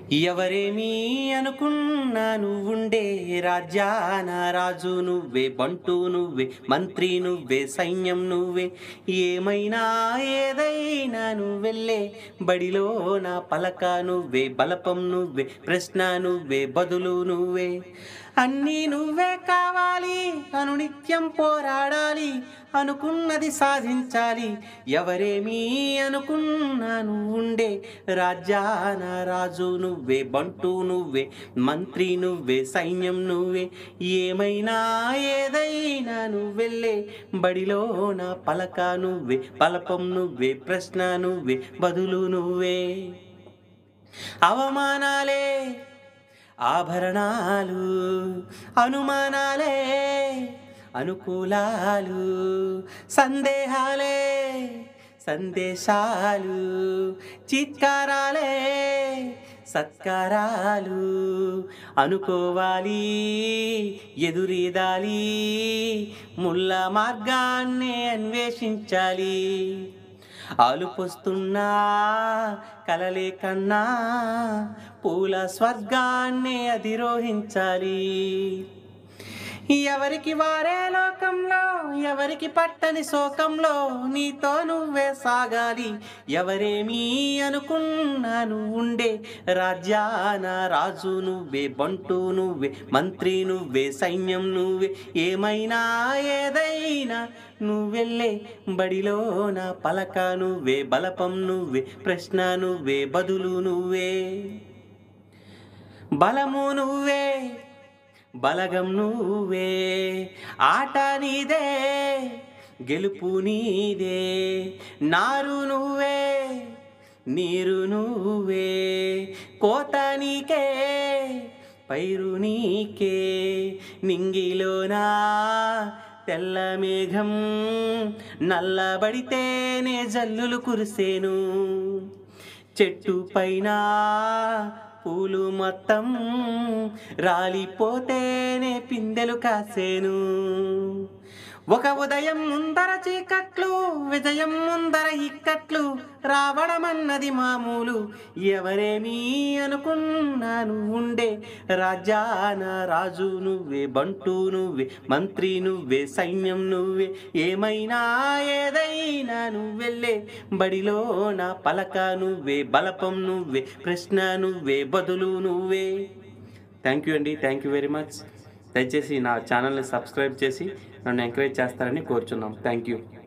ఎవరేమీ అనుకున్నా నువ్వుండే రాజ్యాన రాజు నువ్వే బంటు నువ్వే మంత్రి నువ్వే సైన్యం నువ్వే ఏమైనా ఏదైనా నువ్వెళ్ళే బడిలో నా పలక నువ్వే బలపం నువ్వే ప్రశ్న నువ్వే బదులు నువ్వే అన్నీ నువ్వే కావాలి అనునిత్యం పోరాడాలి అనుకున్నది సాధించాలి ఎవరేమీ అనుకున్నా నువ్వుండే రాజ్యాన రాజు నువ్వే బంటు నువ్వే మంత్రి నువ్వే సైన్యం నువ్వే ఏమైనా ఏదైనా నువ్వెళ్ళే బడిలో నా పలక నువ్వే పలపం నువ్వే ప్రశ్న నువ్వే బదులు నువ్వే అవమానాలే ఆభరణాలు అనుమానాలే అనుకూలాలు సందేహాలే సందేశాలు చిత్కారాలే సత్కారాలు అనుకోవాలి ఎదురీదాలి ముళ్ళ మార్గాన్నే అన్వేషించాలి ఆలుపొస్తున్నా కలలే కన్నా పూల స్వర్గాన్నే అధిరోహించాలి ఎవరికి వారే లోకంలో ఎవరికి పట్టని శోకంలో నీతో నువ్వే సాగాలి ఎవరేమీ అనుకున్నాను ఉండే రాజ్యాన రాజు నువ్వే బంటు నువ్వే మంత్రి నువ్వే సైన్యం నువ్వే ఏమైనా ఏదైనా నువ్వెళ్ళే బడిలో నా పలక నువ్వే బలపం నువ్వే ప్రశ్న నువ్వే బదులు నువ్వే బలము నువ్వే బలగం నువ్వే ఆట నీదే గెలుపు నీదే నారు నువ్వే నీరు నువ్వే కోత నీకే పైరు నీకే నింగిలోనా తెల్ల మేఘం నల్లబడితేనే జల్లులు కురిసేను చెట్టు పైన పూలు మొత్తం రాలిపోతేనే పిందెలు కాసేను ఒక ఉదయం ముందర చీకట్లు విజయం ముందర ఇక్కట్లు రావడమన్నది మామూలు ఎవరేమీ అనుకున్నాను ఉండే రాజ్యాన రాజు నువ్వే బంటు నువ్వే మంత్రి నువ్వే సైన్యం నువ్వే ఏమైనా ఏదైనా నువ్వెళ్ళే బడిలో నా పలక నువ్వే బలపం నువ్వే ప్రశ్న నువ్వే బదులు నువ్వే థ్యాంక్ యూ అండి థ్యాంక్ యూ వెరీ మచ్ దయచేసి నా ఛానల్ని సబ్స్క్రైబ్ చేసి నన్ను ఎంకరేజ్ చేస్తారని కోరుచున్నాం థ్యాంక్ యూ